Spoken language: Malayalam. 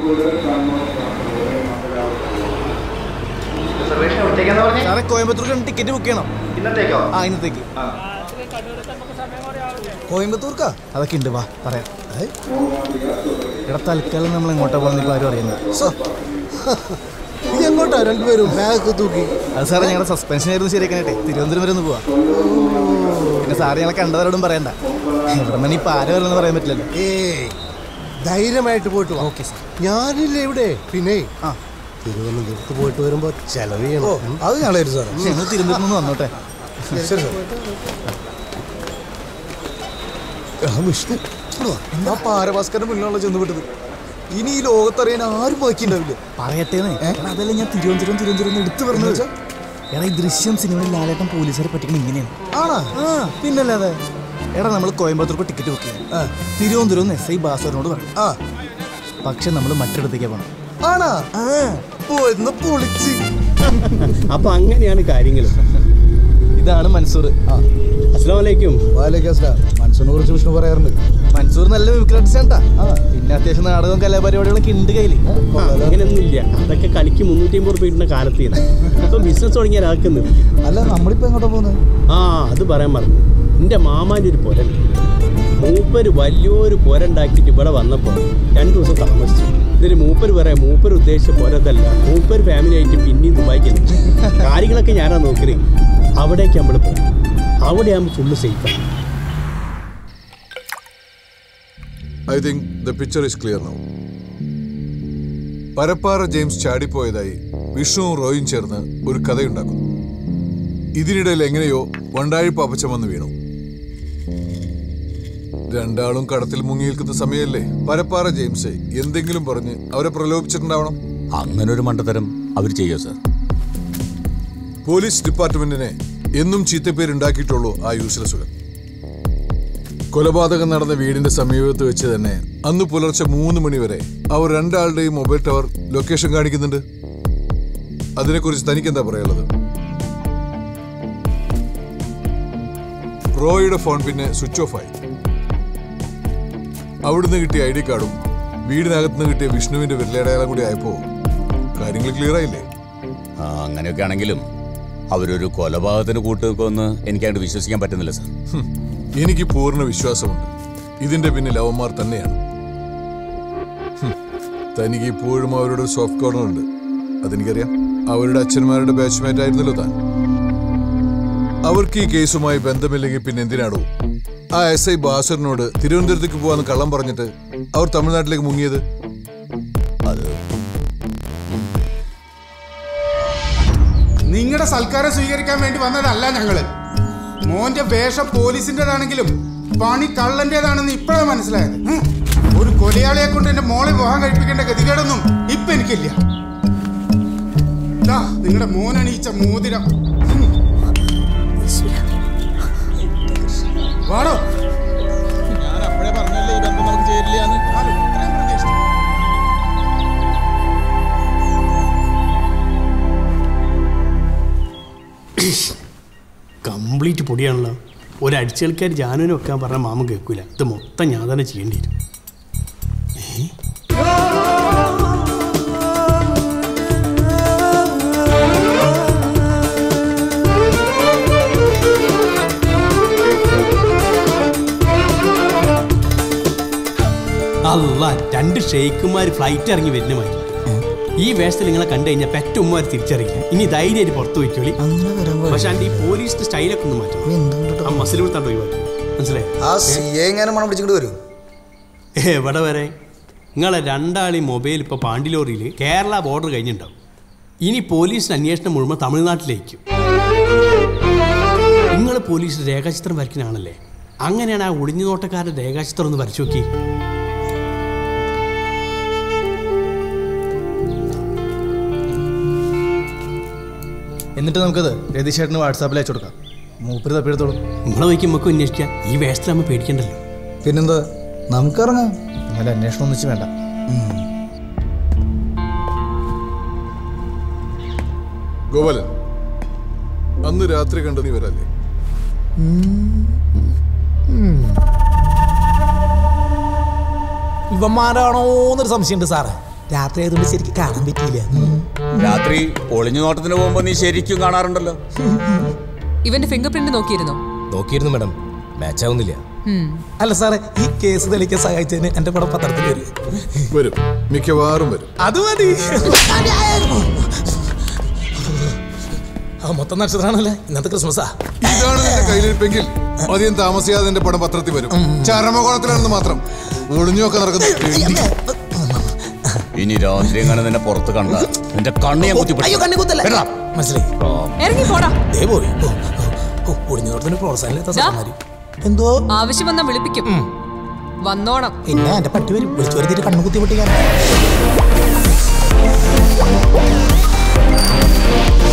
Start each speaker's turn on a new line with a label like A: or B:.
A: റിസർവേഷൻ എവിടത്തേക്കാന്ന് പറഞ്ഞേ
B: സാറേ കോയമ്പത്തൂർക്ക് ടിക്കറ്റ് ബുക്ക് ചെയ്യണം
A: ഇന്നത്തേക്കോ
B: ആ ഇന്നത്തേക്ക് കോയമ്പത്തൂർക്കാ അതൊക്കെ ഉണ്ട് വാ പറയാം ഇവിടെ തൽക്കാലം നമ്മൾ എങ്ങോട്ടാ പോകുന്ന ഇപ്പൊ ആരും അറിയുന്നത്
C: ഇത് എങ്ങോട്ടാ രണ്ടുപേരും ബാഗ് തൂക്കി
B: അത് സാറേ ഞങ്ങളുടെ സസ്പെൻഷൻ ആയിരുന്നു ശരിയാക്കാനായിട്ടെ തിരുവനന്തപുരം വരെ ഒന്ന് പോവാ പിന്നെ സാറ് ഞങ്ങളെ കണ്ടവരോടും പറയണ്ട ഇവിടെ നിന്ന് ഇപ്പൊ ആരും വരണമെന്ന് പറയാൻ പറ്റില്ലല്ലോ
C: ഏയ് ധൈര്യമായിട്ട് പോയിട്ട് വാ
B: ഓക്കെ സാർ
C: ഞാനില്ലേ ഇവിടെ പിന്നെ
B: ആ.
C: തിരുവനന്തപുരത്ത് പോയിട്ട് വരുമ്പോ ചെലവ് ചെയ്യണം
D: അത് ഞങ്ങളായിരുന്നു സാർ
B: ഞങ്ങൾ തിരുവനന്തപുരത്ത് നിന്ന് വന്നോട്ടെ
D: ശരി സാർ
C: ആ, വിഷ്ണു ഇങ്ങട് വാ.
D: ആ പാരഭാസ്കരന്റെ മുന്നിലാണല്ലോ ചെന്ന് വിട്ടത് ഇനി ഈ ലോകത്തറിയാൻ ആരും ബാക്കിയുണ്ടാവില്ല
B: പറയട്ടേന്ന് എടാ, അതല്ല ഞാൻ തിരുവനന്തപുരം തിരുവനന്തപുരം എന്ന് എടുത്തു പറഞ്ഞത് എടാ ഈ ദൃശ്യം സിനിമയിൽ ലാലേട്ടൻ പോലീസുകാരെ പറ്റിക്കണം ഇങ്ങനെയാണ്
D: ആണാ
B: ആ പിന്നല്ലാതെ എടാ നമ്മൾ കോയമ്പത്തൂർക്ക് ടിക്കറ്റ് ബുക്ക് ചെയ്യും തിരുവനന്തപുരം എസ് ഐ ബാസറിനോട് പറയും
D: ആ
B: പക്ഷെ നമ്മൾ മറ്റിടത്തേക്ക് പോകണം
D: ആണാ
B: ആ
D: പോയെന്ന് പൊളിച്ച്
E: അപ്പൊ അങ്ങനെയാണ് കാര്യങ്ങൾ
B: ഇതാണ് മൻസൂർ
E: അസ്സാം വലൈക്കും
D: വാലേക്കും അസ്സലാം മനസ്സിനെ കുറിച്ച് വിഷ്ണു പറയാറുണ്ട്
B: മൻസൂർ നല്ല മിമിക്രട്ടിച്ചാണ്ടാ പിന്നെ അത്യാവശ്യം നാടകവും കലാപരിപാടികളൊക്കെ ഉണ്ട് കയ്യിൽ
E: അങ്ങനെയൊന്നുമില്ല അതൊക്കെ കളിക്ക് മുന്നൂറ്റി അമ്പത് രൂപ കിട്ടുന്ന കാലത്ത് ഇപ്പൊ ബിസിനസ് തുടങ്ങിയ ഒരാൾക്ക് നിർത്തി
D: അല്ല നമ്മളിപ്പോ എങ്ങോട്ടാ പോകുന്നത്
E: ആ അത് പറയാൻ മറന്നു എൻ്റെ മാമാൻ്റെ ഒരു പുരൻ മൂപ്പര് വലിയൊരു പുര ഉണ്ടാക്കിയിട്ട് ഇവിടെ വന്നപ്പോൾ രണ്ടു ദിവസം താമസിച്ചു ഇതിന് മൂപ്പര് പറയാം മൂപ്പര് ഉദ്ദേശിച്ച പുരതല്ല മൂപ്പര് ഫാമിലി ആയിട്ട് പിന്നെയും ദുബായിക്ക് കാര്യങ്ങളൊക്കെ ഞാനാ നോക്കല് അവിടേക്ക് നമ്മൾ പോകും അവിടെ ആകുമ്പോൾ ഫുള്ള് സേഫാണ്
F: I think the picture is clear now Parappara James ചാടിപ്പോയതായി വിഷ്ണുവും റോയും ചേർന്ന് ഒരു കഥയുണ്ടാക്കുന്നു ഇതിനിടയിൽ എങ്ങനെയോ വണ്ടാഴി പാപ്പച്ചൻ വന്ന് വീണു രണ്ടാളും കടത്തിൽ മുങ്ങി നിൽക്കുന്ന സമയമല്ലേ പരപ്പാറ ജെയിംസ് എന്തെങ്കിലും പറഞ്ഞ് അവരെ പ്രലോഭിച്ചിട്ടുണ്ടാവണം
G: അങ്ങനെ ഒരു മണ്ടത്തരം അവർ ചെയ്യോ സാർ
F: പോലീസ് ഡിപ്പാർട്ട്മെന്റിനെ എന്നും ചീത്തപ്പേരുണ്ടാക്കിയിട്ടുള്ളൂ ആ യൂസ്ലെസ്സുകൾ കൊലപാതകം നടന്ന വീടിന്റെ സമീപത്ത് വെച്ച് തന്നെ അന്ന് പുലർച്ചെ മൂന്ന് മണി വരെ അവർ രണ്ടാളുടെയും മൊബൈൽ ടവർ ലൊക്കേഷൻ കാണിക്കുന്നുണ്ട് അതിനെക്കുറിച്ച് തനിക്ക് എന്താ പറയാനുള്ളത് റോയുടെ ഫോൺ പിന്നെ സ്വിച്ച് ഓഫ് ആയി അവിടുന്ന് കിട്ടിയ ഐ ഡി കാർഡും വീടിനകത്തുനിന്ന് കിട്ടിയ വിഷ്ണുവിന്റെ വിരലടയാളം കൂടി ആയപ്പോ കാര്യങ്ങൾ ക്ലിയർ ആയില്ലേ
G: ആ, അങ്ങനെയൊക്കെ ആണെങ്കിലും അവരൊരു കൊലപാതകത്തിന് കൂട്ടുനിൽക്കുമെന്ന് എനിക്കങ്ങോട്ട് വിശ്വസിക്കാൻ പറ്റുന്നില്ല സാർ
F: ഹും, എനിക്ക് പൂർണ്ണ വിശ്വാസമുണ്ട് ഇതിന്റെ പിന്നിൽ അവന്മാർ തന്നെയാണ് ഹും, തനിക്ക് ഇപ്പോഴും അവരുടെ ഒരു സോഫ്റ്റ് കോർണർ ഉണ്ട് അതെനിക്കറിയാം അവരുടെ അച്ഛന്മാരുടെ ബാച്ച്മേറ്റ് ആയിരുന്നല്ലോ താൻ അവർക്ക് ഈ കേസുമായി ബന്ധമില്ലെങ്കിൽ പിന്നെ എന്തിനാടോ ആ എസ് ഐ ബാസറിനോട് തിരുവനന്തപുരത്തേക്ക് പോവാന്ന് കള്ളം പറഞ്ഞിട്ട് അവർ തമിഴ്നാട്ടിലേക്ക് മുങ്ങിയത്
H: നിങ്ങളുടെ സൽക്കാരം സ്വീകരിക്കാൻ വേണ്ടി വന്നതല്ല ഞങ്ങള് മോന്റെ വേഷം പോലീസിന്റേതാണെങ്കിലും പണി കള്ളന്റേതാണെന്ന് ഇപ്പോഴാണ് മനസ്സിലായത് ഉം. ഒരു കൊലയാളിയെ കൊണ്ട് എന്റെ മോളെ വിവാഹം കഴിപ്പിക്കേണ്ട ഗതികേടൊന്നും ഇപ്പൊ എനിക്കില്ല ദാ, നിങ്ങളുടെ മോനണീച്ച മോതിരം ഉം. വാടോ
D: ഞാൻ അപ്പോഴേ പറഞ്ഞല്ലേ ഈ ബന്ധം നമുക്ക് ചേരില്ലാന്ന്
H: ആരും ഇത്രയും പ്രതീക്ഷിച്ചു
E: കംപ്ലീറ്റ് പൊടിയാണല്ലോ ഒരടിച്ചേൽക്കാർ ജാനുവിനെ വെക്കാൻ പറഞ്ഞാൽ മാമൻ കേൾക്കൂല ഇത് മൊത്തം ഞാൻ തന്നെ ചെയ്യേണ്ടി വരും അല്ല രണ്ട് ഷെയ്ക്കുമാർ ഫ്ലൈറ്റ് ഇറങ്ങി വരുന്ന മാതിരി ഈ വേഷത്തിൽ നിങ്ങളെ കണ്ടു കഴിഞ്ഞാൽ പെറ്റുമ്മാർ തിരിച്ചറിയില്ല ഇനി ധൈര്യമായിട്ട് പുറത്തു വയ്ക്കോളി
B: അങ്ങനെ വരാൻ
E: പക്ഷെ അതിന്റെ ഈ പോലീസിന്റെ സ്റ്റൈലൊക്കെ ഒന്ന് മാറ്റണം ആ മസിൽ കൊടുത്താണ്ട് ഒഴിവാക്കി മനസ്സിലായി
D: ആ സി എ എങ്ങനെ മണം പിടിച്ചിട്ട് വരും
E: എവിടെ വരെ നിങ്ങളെ രണ്ടാളി മൊബൈൽ ഇപ്പോൾ പാണ്ടിലോറിയിൽ കേരള ബോർഡർ കഴിഞ്ഞിട്ടുണ്ടാവും ഇനി പോലീസിന് അന്വേഷണം മുഴുവൻ തമിഴ്നാട്ടിലേക്കും നിങ്ങൾ പോലീസ് രേഖാചിത്രം വരയ്ക്കുന്നതാണല്ലേ അങ്ങനെയാണ് ആ ഒളിഞ്ഞു നോട്ടക്കാരുടെ രേഖാചിത്രം ഒന്ന് വരച്ചു നോക്കി
B: എന്നിട്ട് നമുക്കത് രതീഷേട്ടന് വാട്സാപ്പിൽ അയച്ചു കൊടുക്കാം മൂപ്പര് തപ്പിയെടുത്തോളും
E: നിങ്ങളെ വയ്ക്കും നമുക്ക് അന്വേഷിക്കാം ഈ വേഷത്തിലാകുമ്പോൾ പേടിക്കണ്ടല്ലോ
D: പിന്നെന്താ നമുക്കിറങ്ങാം
B: എന്നാലും അന്വേഷണം ഒന്നിച്ച് വേണ്ട
F: ഗോപാലൻ അന്ന് രാത്രി കണ്ട നീ വരല്ലേ
D: ഇവന്മാരാണോ എന്നൊരു സംശയമുണ്ട് സാറേ
I: രാത്രി ആയതുകൊണ്ട് ശരിക്കും കാണാൻ പറ്റിയില്ല ഉം.
G: രാത്രി ഒളിഞ്ഞു നോട്ടത്തിന് പോകുമ്പോ നീ ശരിക്കും കാണാറുണ്ടല്ലോ
J: ഇവന്റെ ഫിംഗർ പ്രിന്റ് നോക്കിയിരുന്നോ
I: നോക്കിയിരുന്നു മാഡം മാച്ച് ആവുന്നില്ല
J: ഉം.
I: അല്ല സാറേ ഈ കേസ് തെളിയിക്കാൻ സഹായിച്ചതിന് എന്റെ പടം പത്രത്തിൽ വരും
F: വരും മിക്കവാറും വരും
I: അത് മതി ആ മൊത്തം നക്ഷത്രമാണല്ലേ ഇന്നത്തെ ക്രിസ്മസാ
F: ഇതാണ് നിന്റെ കയ്യിലിരിപ്പെങ്കിൽ അധികം താമസിയാതെ നിന്റെ പടം പത്രത്തിൽ വരും ചരമകോണത്തിലാണെന്ന് മാത്രം ഒളിഞ്ഞൊക്കെ നടക്കുന്നു
G: ഇനി രാത്രി എങ്ങനെ നിന്നെ പുറത്ത് കണ്ട നിന്റെ കണ്ണ് ഞാൻ
I: അയ്യോ കണ്ണി കുത്തല്ല
G: എടാ.
I: മനസ്സിലായി
J: ഇറങ്ങി പോടാ
I: ദേ പോയി ഓ, ഓ, ഒളിഞ്ഞോടത്തിന് പ്രോത്സാഹനമില്ലാത്ത
J: ദാ.
I: സാറന്മാര് എന്തോ
J: ആവശ്യം വന്നാ വിളിപ്പിക്കും വന്നോണം
I: പിന്നെ എന്റെ പട്ടി വരും വിളിച്ചു വരുത്തിട്ട് കണ്ണു കുത്തി പൊട്ടിക്കാൻ